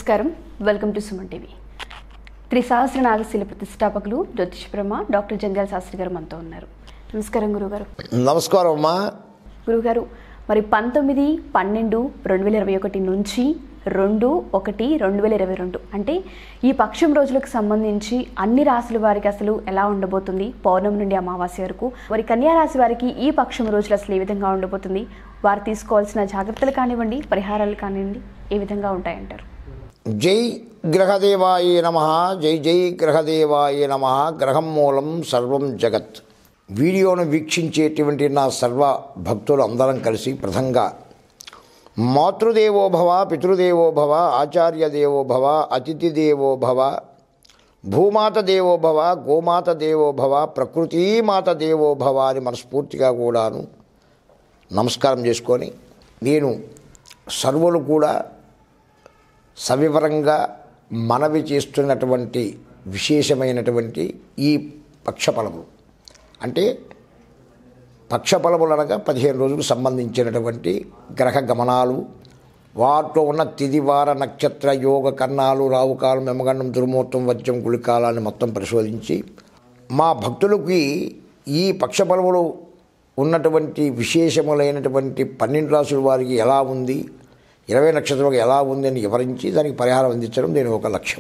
నమస్కారం welcome to Suman TV త్రిసహస్ర నాగశీల ప్రతిష్టాపకులు జ్యోతిష్ బ్రహ్మ డాక్టర్ జంధ్యాల శాస్త్రి గారు మనతో ఉన్నారు నమస్కారం గురుగారు నమస్కారం అమ్మా గురుగారు మరి పంతొమ్మిది పన్నెండు రెండు వేల ఇరవై ఒకటి నుంచి రెండు ఒకటి రెండు వేల ఇరవై రెండు అంటే ఈ పక్షం రోజులకు సంబంధించి అన్ని రాశుల వారికి అసలు ఎలా ఉండబోతుంది పౌర్ణమి నుండి అమావాస్య వరకు మరి కన్యా రాశి వారికి ఈ పక్షం రోజులు అసలు ఏ విధంగా ఉండబోతుంది వారు తీసుకోవాల్సిన జాగ్రత్తలు కానివ్వండి పరిహారాలు కానివ్వండి ఏ విధంగా ఉంటాయంటారు జై గ్రహదేవాయ నమ జై జై గ్రహదేవాయ నమ గ్రహం మూలం సర్వం జగత్ వీడియోను వీక్షించేటువంటి నా సర్వ భక్తులు అందరం కలిసి ప్రథంగా మాతృదేవో భవ పితృదేవో భవ ఆచార్య దేవో భవ అతిథి దేవో భవ భూమాత దేవో భవ గోమాత దేవో భవ ప్రకృతిమాత దేవో భవ అని మనస్ఫూర్తిగా కూడాను నమస్కారం చేసుకొని నేను సర్వులు కూడా సవివరంగా మనవి చేస్తున్నటువంటి విశేషమైనటువంటి ఈ పక్షఫలములు అంటే పక్షఫలములు అనగా పదిహేను రోజులకు సంబంధించినటువంటి గ్రహ గమనాలు వాటిలో ఉన్న తిదివార నక్షత్ర యోగ కర్ణాలు రావుకాలం మెమగండం దుర్ముహూర్తం వజ్రం గుళికాలాన్ని మొత్తం పరిశోధించి మా భక్తులకి ఈ పక్షఫలములు ఉన్నటువంటి విశేషములైనటువంటి పన్నెండు రాసుల వారికి ఎలా ఉంది ఇరవై నక్షత్రాలకు ఎలా ఉంది అని వివరించి దానికి పరిహారం అందించడం దీని ఒక లక్ష్యం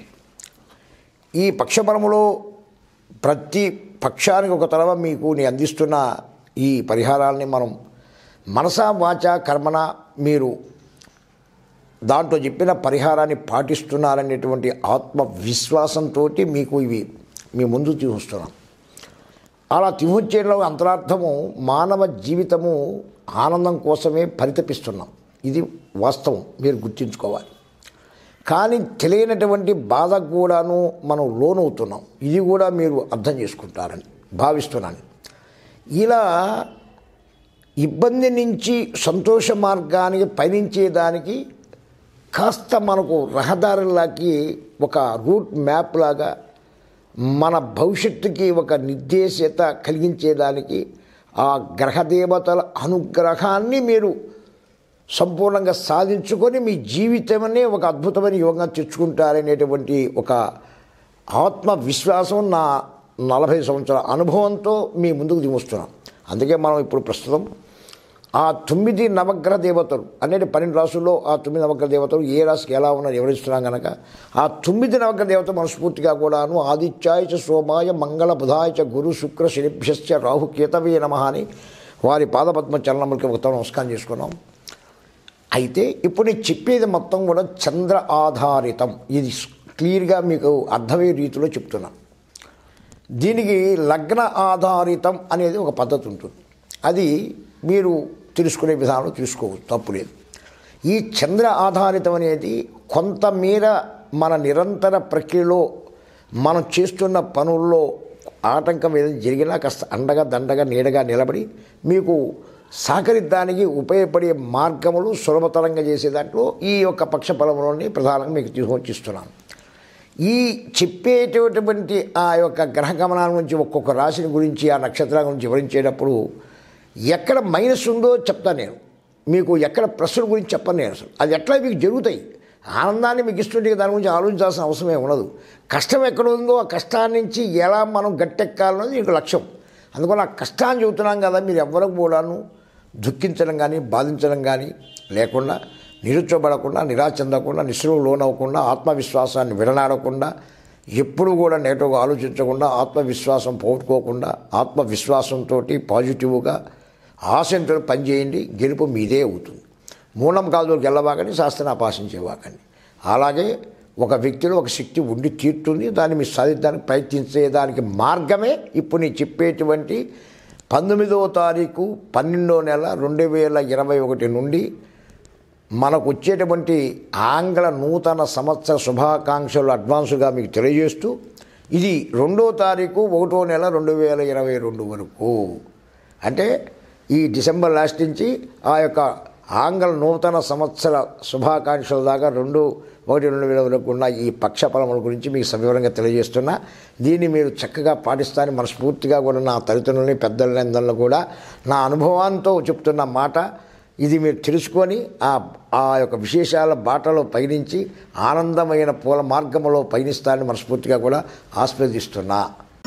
ఈ పక్షఫలములో ప్రతి పక్షానికి ఒక తలవ మీకు నేను అందిస్తున్న ఈ పరిహారాలని మనం మనసా వాచ కర్మన మీరు దాంట్లో చెప్పిన పరిహారాన్ని పాటిస్తున్నారనేటువంటి ఆత్మవిశ్వాసంతో మీకు ఇవి మీ ముందు చూస్తున్నాం అలా తిహుచ్చేలో అంతరార్థము మానవ జీవితము ఆనందం కోసమే పరితపిస్తున్నాం ఇది వాస్తవం మీరు గుర్తుంచుకోవాలి కానీ తెలియనటువంటి బాధ కూడాను మనం లోనవుతున్నాం ఇది కూడా మీరు అర్థం చేసుకుంటారని భావిస్తున్నాను ఇలా ఇబ్బంది నుంచి సంతోష మార్గానికి పయనించేదానికి కాస్త మనకు రహదారులకి ఒక రూట్ మ్యాప్ లాగా మన భవిష్యత్తుకి ఒక నిర్దేశత కలిగించేదానికి ఆ గ్రహదేవతల అనుగ్రహాన్ని మీరు సంపూర్ణంగా సాధించుకొని మీ జీవితమనే ఒక అద్భుతమైన యోగంగా తెచ్చుకుంటారనేటువంటి ఒక ఆత్మవిశ్వాసం నా నలభై సంవత్సరాల అనుభవంతో మీ ముందుకు దిగుస్తున్నాం అందుకే మనం ఇప్పుడు ప్రస్తుతం ఆ తొమ్మిది నవగ్రహ దేవతలు అనేది పన్నెండు రాసుల్లో ఆ తొమ్మిది నవగ్రహ దేవతలు ఏ రాశికి ఎలా ఉన్నారో వివరిస్తున్నాం కనుక ఆ తొమ్మిది నవగ్రహ దేవతలు మనస్ఫూర్తిగా కూడాను ఆదిత్యాయ చ సోమాయ మంగళ బుధాయ చ గురు శుక్ర శనిభ్యశ్చ రాహు కేతవే నమ అని వారి పాదపద్మ చరణములకి ఒక నమస్కారం చేసుకున్నాం అయితే ఇప్పుడు నేను చెప్పేది మొత్తం కూడా చంద్ర ఆధారితం ఇది క్లియర్గా మీకు అర్థమయ్యే రీతిలో చెప్తున్నా దీనికి లగ్న ఆధారితం అనేది ఒక పద్ధతి ఉంటుంది అది మీరు తెలుసుకునే విధానం తీసుకోవచ్చు తప్పులేదు ఈ చంద్ర ఆధారితం అనేది కొంతమేర మన నిరంతర ప్రక్రియలో మనం చేస్తున్న పనుల్లో ఆటంకం ఏదైనా జరిగినా కాస్త అండగా దండగా నీడగా నిలబడి మీకు సహకరించడానికి ఉపయోగపడే మార్గములు సులభతరంగా చేసే దాంట్లో ఈ యొక్క పక్ష ఫలములని ప్రధానంగా మీకు తీసుకొచ్చిస్తున్నాను ఈ చెప్పేటటువంటి ఆ యొక్క గ్రహ గమనాల నుంచి ఒక్కొక్క రాశిని గురించి ఆ నక్షత్రాల గురించి వివరించేటప్పుడు ఎక్కడ మైనస్ ఉందో చెప్తాను నేను మీకు ఎక్కడ ప్రశ్నల గురించి చెప్పను నేను అసలు అది ఎట్లా మీకు జరుగుతాయి ఆనందాన్ని మీకు ఇస్తుంటే దాని గురించి ఆలోచించాల్సిన అవసరమే ఉండదు కష్టం ఎక్కడ ఉందో ఆ కష్టాన్ని నుంచి ఎలా మనం గట్టెక్కాలన్నది మీకు లక్ష్యం అందుకని ఆ కష్టాన్ని చెబుతున్నాం కదా మీరు ఎవ్వరికి కూడాను దుఃఖించడం కానీ బాధించడం కానీ లేకుండా నిరుచోబడకుండా నిరాశ చెందకుండా నిస్సులు లోనవ్వకుండా ఆత్మవిశ్వాసాన్ని విడనాడకుండా ఎప్పుడు కూడా నెగటివ్గా ఆలోచించకుండా ఆత్మవిశ్వాసం పోగొట్టుకోకుండా ఆత్మవిశ్వాసంతో పాజిటివ్గా ఆశంతో పనిచేయండి గెలుపు మీదే అవుతుంది మూలం కాదు గెలవాకండి శాస్త్రాన్ని అపాసించేవాకండి అలాగే ఒక వ్యక్తిలో ఒక శక్తి ఉండి తీరుతుంది దాన్ని మీరు సాధించడానికి ప్రయత్నించేదానికి మార్గమే ఇప్పుడు నేను చెప్పేటువంటి పంతొమ్మిదవ తారీఖు పన్నెండో నెల రెండు వేల ఇరవై ఒకటి నుండి మనకు వచ్చేటువంటి ఆంగ్ల నూతన సంవత్సర శుభాకాంక్షలు అడ్వాన్సుగా మీకు తెలియజేస్తూ ఇది రెండో తారీఖు ఒకటో నెల రెండు వేల ఇరవై రెండు వరకు అంటే ఈ డిసెంబర్ లాస్ట్ నుంచి ఆ యొక్క ఆంగ్ల నూతన సంవత్సర శుభాకాంక్షల దాకా రెండు ఒకటి రెండు వేల వరకు ఉన్న ఈ పక్షఫలముల గురించి మీకు సవివరంగా తెలియజేస్తున్నా దీన్ని మీరు చక్కగా పాటిస్తారని మనస్ఫూర్తిగా కూడా నా తల్లిదండ్రులని పెద్దలని అందరిలో కూడా నా అనుభవంతో చెప్తున్న మాట ఇది మీరు తెలుసుకొని ఆ ఆ యొక్క విశేషాల బాటలో పయనించి ఆనందమైన పూల మార్గంలో పయనిస్తారని మనస్ఫూర్తిగా కూడా ఆస్వాదిస్తున్నా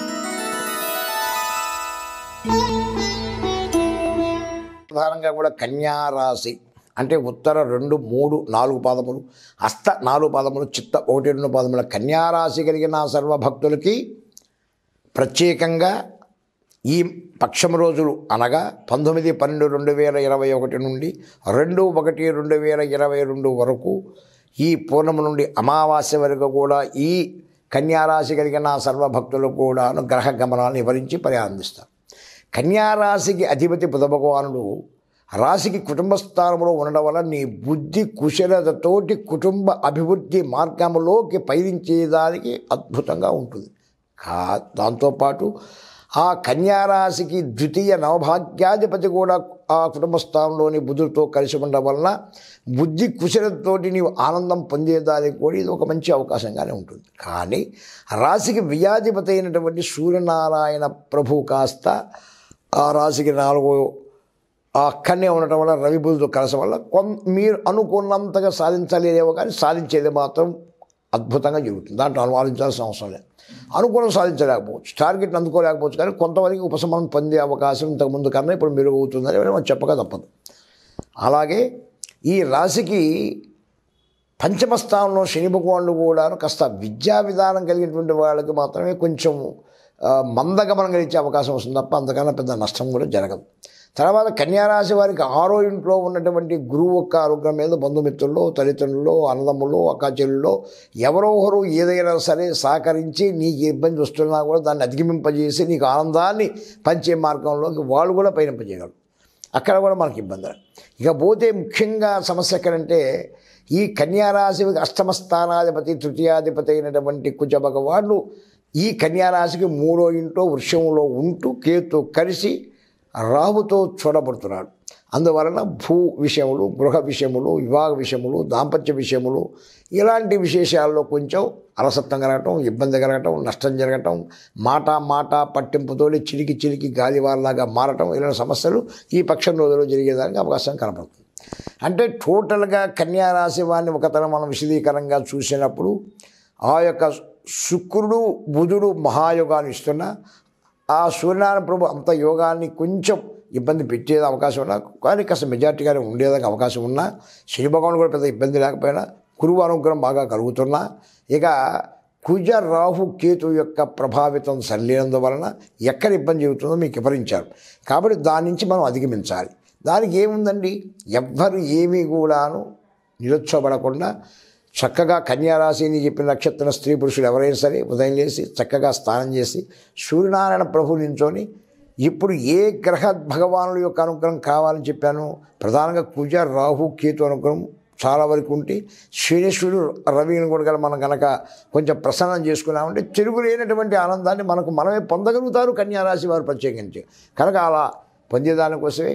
ప్రధానంగా కూడా కన్యారాశి అంటే ఉత్తర రెండు మూడు నాలుగు పాదములు అస్త నాలుగు పాదములు చిత్త ఒకటి రెండు పాదముల కన్యారాశి కలిగిన సర్వభక్తులకి ప్రత్యేకంగా ఈ పక్షం రోజులు అనగా పంతొమ్మిది పన్నెండు రెండు వేల ఇరవై ఒకటి నుండి రెండు ఒకటి రెండు వేల ఇరవై రెండు వరకు ఈ పూర్ణము నుండి అమావాస్య వరకు కూడా ఈ కన్యారాశి కలిగిన సర్వభక్తులు కూడాను గ్రహ గమనాలను వివరించి పరిహారందిస్తారు కన్యారాశికి అధిపతి బుధ భగవానుడు రాశికి కుటుంబ స్థానంలో ఉండడం వల్ల నీ బుద్ధి కుశలతతోటి కుటుంబ అభివృద్ధి మార్గంలోకి పయనించేదానికి అద్భుతంగా ఉంటుంది కా దాంతోపాటు ఆ కన్యారాశికి ద్వితీయ నవభాగ్యాధిపతి కూడా ఆ కుటుంబ స్థానంలోని బుద్ధులతో కలిసి ఉండడం వలన బుద్ధి కుశలతోటి నీవు ఆనందం పొందేదానికి కూడా ఇది ఒక మంచి అవకాశంగానే ఉంటుంది కానీ రాశికి వ్యయాధిపతి అయినటువంటి సూర్యనారాయణ ప్రభు కాస్త ఆ రాశికి నాలుగో ఆ అక్కడనే ఉండటం వల్ల రవి బుధుడు కలసం వల్ల కొన్ మీరు అనుకున్నంతగా సాధించలేదేమో కానీ సాధించేది మాత్రం అద్భుతంగా జరుగుతుంది దాంట్లో అనుమానించాల్సిన అవసరం లేదు అనుకూలం సాధించలేకపోవచ్చు టార్గెట్ అందుకోలేకపోవచ్చు కానీ కొంతవరకు ఉపశమనం పొందే అవకాశం ఇంతకుముందు కన్నా ఇప్పుడు మెరుగవుతుందని మనం చెప్పక తప్పదు అలాగే ఈ రాశికి పంచమ స్థానంలో శని భగవానుడు కూడా కాస్త విద్యా విధానం కలిగినటువంటి వాళ్ళకి మాత్రమే కొంచెం ఆ, మందగమనం కలిగించే అవకాశం వస్తుంది తప్ప అంతకన్నా పెద్ద నష్టం కూడా జరగదు తర్వాత కన్యారాశి వారికి ఆరో ఇంట్లో ఉన్నటువంటి గురువు యొక్క ఆరోగ్యం మీద బంధుమిత్రుల్లో తల్లిదండ్రులు అన్నదమ్ములు అక్కాచెల్లులో ఎవరో ఒకరు ఏదైనా సరే సహకరించి నీకు ఇబ్బంది వస్తున్నా కూడా దాన్ని అధిగమింపజేసి నీకు ఆనందాన్ని పంచే మార్గంలోకి వాళ్ళు కూడా పయనింపజేయగలరు అక్కడ కూడా మనకి ఇబ్బంది ఇక పోతే ముఖ్యంగా సమస్య ఎక్కడంటే ఈ కన్యారాశికి అష్టమ స్థానాధిపతి తృతీయాధిపతి అయినటువంటి కుజ భగవానుడు ఈ కన్యారాశికి మూడో ఇంట్లో వృక్షంలో ఉంటూ కేతు కలిసి రాహుతో చూడబడుతున్నాడు అందువలన భూ విషయములు గృహ విషయములు వివాహ విషయములు దాంపత్య విషయములు ఇలాంటి విశేషాల్లో కొంచెం అలసత్వం కలగటం ఇబ్బంది కలగటం నష్టం జరగటం మాట మాట పట్టింపుతోటి చిలికి చిలికి గాలివారలాగా మారటం ఇలాంటి సమస్యలు ఈ పక్షం రోజుల్లో జరిగేదానికి అవకాశం కనపడుతుంది అంటే టోటల్గా కన్యారాశి వారిని ఒకతరం మనం విశదీకరంగా చూసినప్పుడు ఆ యొక్క శుక్రుడు బుధుడు మహాయోగాన్ని ఇస్తున్న ఆ సూర్యనారాయణ ప్రభు అంత యోగాన్ని కొంచెం ఇబ్బంది పెట్టేది అవకాశం ఉన్నా కానీ కాస్త మెజార్టీగానే ఉండేదానికి అవకాశం ఉన్నా శని భగవాన్ కూడా పెద్ద ఇబ్బంది లేకపోయినా గురువు అనుగ్రహం బాగా కలుగుతున్నా ఇక కుజ రాహు కేతు యొక్క ప్రభావితం సరిలేనందువలన ఎక్కడ ఇబ్బంది జరుగుతుందో మీకు వివరించారు కాబట్టి దాని నుంచి మనం అధిగమించాలి దానికి ఏముందండి ఎవ్వరు ఏమీ కూడాను నిరుత్సవపడకుండా చక్కగా కన్యారాశిని చెప్పిన నక్షత్ర స్త్రీ పురుషులు ఎవరైనా సరే ఉదయం లేచి చక్కగా స్నానం చేసి సూర్యనారాయణ ప్రభు నించొని ఇప్పుడు ఏ గ్రహ భగవానుల యొక్క అనుగ్రహం కావాలని చెప్పాను ప్రధానంగా కుజ రాహు కేతు అనుగ్రహం చాలా వరకు ఉంటే శనీశ్వరుడు రవిని కూడా గల మనం కనుక కొంచెం ప్రసన్నం చేసుకున్నామంటే తిరుగులేనటువంటి ఆనందాన్ని మనకు మనమే పొందగలుగుతారు కన్యారాశి వారు ప్రత్యేకించి కనుక అలా పొందేదానికోసమే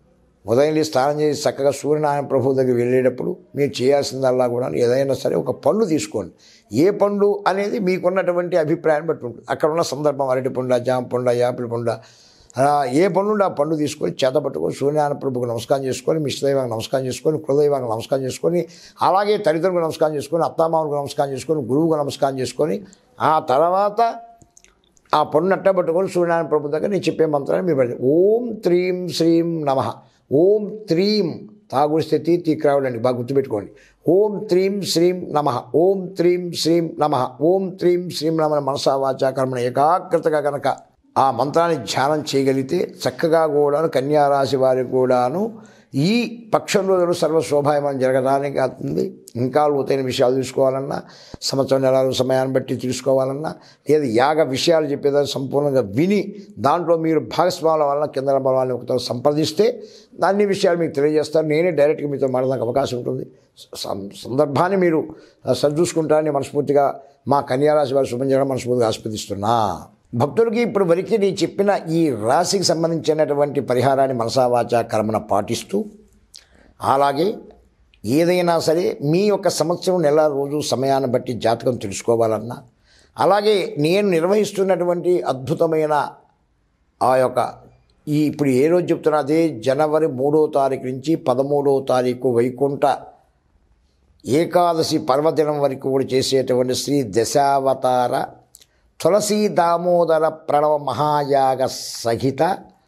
ఉదయం లేచి స్నానం చేసి చక్కగా సూర్యనారాయణ ప్రభు దగ్గర వెళ్ళేటప్పుడు మీరు చేయాల్సిందల్లా కూడా ఏదైనా సరే ఒక పండు తీసుకోండి ఏ పండు అనేది మీకున్నటువంటి అభిప్రాయం బట్టి ఉంటుంది అక్కడ ఉన్న సందర్భం అరటి పండు జామ పండు యాపిల్ పండు అలా ఏ పండు ఉంటే ఆ పండు తీసుకొని చేత పట్టుకొని సూర్యనారాయణ ప్రభుకు నమస్కారం చేసుకొని మీ ఇష్టదైవానికి నమస్కారం చేసుకొని కులదైవానికి నమస్కారం చేసుకొని అలాగే తల్లిదండ్రులకు నమస్కారం చేసుకొని అత్తామామకు నమస్కారం చేసుకొని గురువుకు నమస్కారం చేసుకొని ఆ తర్వాత ఆ పొన్ను అట్ట పట్టుకొని సూర్యనారాయణ ప్రభు దగ్గర నేను చెప్పే మంత్రాన్ని మీరు పడండి ఓం త్రీం శ్రీం నమ ఓం త్రీం తాగుడిస్తే తీ తీక్రావుడండి బాగా గుర్తుపెట్టుకోండి ఓం త్రీం శ్రీం నమ ఓం త్రీం శ్రీం నమ ఓం త్రీం శ్రీం నమ మనసా వాచా కర్మణ ఏకాగ్రతగా కనుక ఆ మంత్రాన్ని ధ్యానం చేయగలిగితే చక్కగా కూడాను కన్యారాశి వారికి కూడాను ఈ పక్షం రోజులు సర్వశోభాయమనం జరగడానికి అవుతుంది ఇంకా లోతైన విషయాలు తీసుకోవాలన్నా సంవత్సరం నెలలు సమయాన్ని బట్టి తీసుకోవాలన్నా లేదా యాగ విషయాలు చెప్పేదాన్ని సంపూర్ణంగా విని దాంట్లో మీరు భాగస్వాముల వలన కింద బలవాన్ని ఒకతో సంప్రదిస్తే అన్ని విషయాలు మీకు తెలియజేస్తారు నేనే డైరెక్ట్గా మీతో మాట్లాడడానికి అవకాశం ఉంటుంది సం- సందర్భాన్ని మీరు సరిచూసుకుంటారని మనస్ఫూర్తిగా మా కన్యారాశి వారి శుభం చేయడం మనస్ఫూర్తిగా ఆస్వాదిస్తున్నా భక్తులకి ఇప్పుడు వరకు నేను చెప్పిన ఈ రాశికి సంబంధించినటువంటి పరిహారాన్ని మనసావాచ కర్మన పాటిస్తూ అలాగే ఏదైనా సరే మీ యొక్క సంవత్సరం నెల రోజు సమయాన్ని బట్టి జాతకం తెలుసుకోవాలన్నా అలాగే నేను నిర్వహిస్తున్నటువంటి అద్భుతమైన ఆ యొక్క ఈ ఇప్పుడు ఏ రోజు చెప్తున్నా అదే జనవరి మూడో తారీఖు నుంచి పదమూడవ తారీఖు వైకుంఠ ఏకాదశి పర్వదినం వరకు కూడా చేసేటువంటి శ్రీ దశావతార తులసీ దామోదర ప్రణవ మహాయాగ సహిత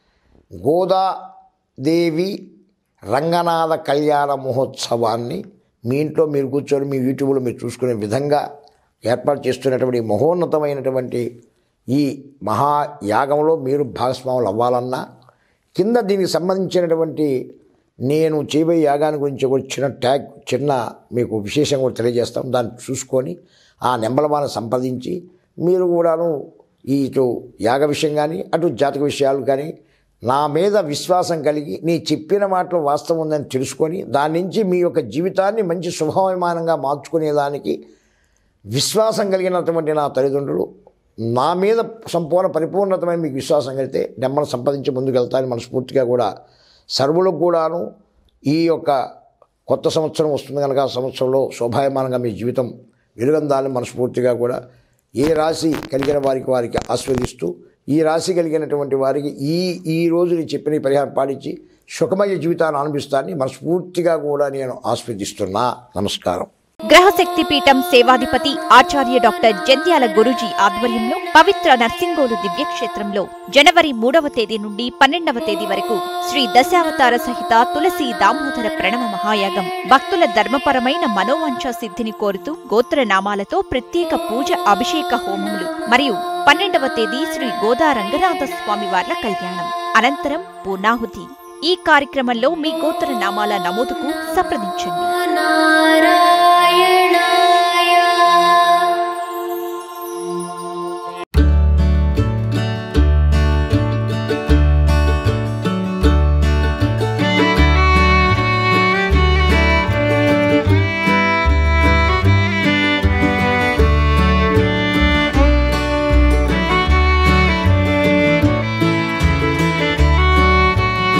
గోదాదేవి రంగనాథ కళ్యాణ మహోత్సవాన్ని మీ ఇంట్లో మీరు కూర్చొని మీ యూట్యూబ్లో మీరు చూసుకునే విధంగా ఏర్పాటు చేస్తున్నటువంటి మహోన్నతమైనటువంటి ఈ మహాయాగంలో మీరు భాగస్వాములు అవ్వాలన్నా కింద దీనికి సంబంధించినటువంటి నేను చేయబోయే యాగాన్ని గురించి ఒక చిన్న ట్యాగ్ చిన్న మీకు విశేషంగా కూడా తెలియజేస్తాం దాన్ని చూసుకొని ఆ నెంబలవాన్ని సంప్రదించి మీరు కూడాను ఈ ఇటు యాగ విషయం కానీ అటు జాతక విషయాలు కానీ నా మీద విశ్వాసం కలిగి నీ చెప్పిన మాటలో వాస్తవం ఉందని తెలుసుకొని దాని నుంచి మీ యొక్క జీవితాన్ని మంచి శుభవిమానంగా మార్చుకునేదానికి విశ్వాసం కలిగినటువంటి నా తల్లిదండ్రులు నా మీద సంపూర్ణ పరిపూర్ణతమైన మీకు విశ్వాసం కలిగితే నెమ్మను సంపాదించి ముందుకు వెళ్తానని మనస్ఫూర్తిగా కూడా సర్వులకు కూడాను ఈ యొక్క కొత్త సంవత్సరం వస్తుంది కనుక ఆ సంవత్సరంలో శోభాయమానంగా మీ జీవితం వెలుగందాలని మనస్ఫూర్తిగా కూడా ఏ రాశి కలిగిన వారికి వారికి ఆస్వాదిస్తూ ఈ రాశి కలిగినటువంటి వారికి ఈ ఈ రోజు నేను చెప్పిన ఈ పరిహారం పాటించి సుఖమయ జీవితాన్ని అనుభవిస్తానని మనస్ఫూర్తిగా కూడా నేను ఆస్వాదిస్తున్నా నమస్కారం గ్రహశక్తి పీఠం సేవాధిపతి ఆచార్య డాక్టర్ జంధ్యాల గురూజీ ఆధ్వర్యంలో పవిత్ర నర్సింగోలు దివ్యక్షేత్రంలో జనవరి మూడవ తేదీ నుండి పన్నెండవ తేదీ వరకు శ్రీ దశావతార సహిత తులసి దామోదర ప్రణవ మహాయాగం భక్తుల ధర్మపరమైన మనోవాంఛ సిద్ధిని కోరుతూ గోత్ర నామాలతో ప్రత్యేక పూజ అభిషేక హోమములు మరియు పన్నెండవ తేదీ శ్రీ గోదా రంగనాథ స్వామి వార్ల కళ్యాణం అనంతరం పూర్ణాహుతి ఈ కార్యక్రమంలో మీ గోత్ర నామాల నమోదుకు సంప్రదించండి నారాయణ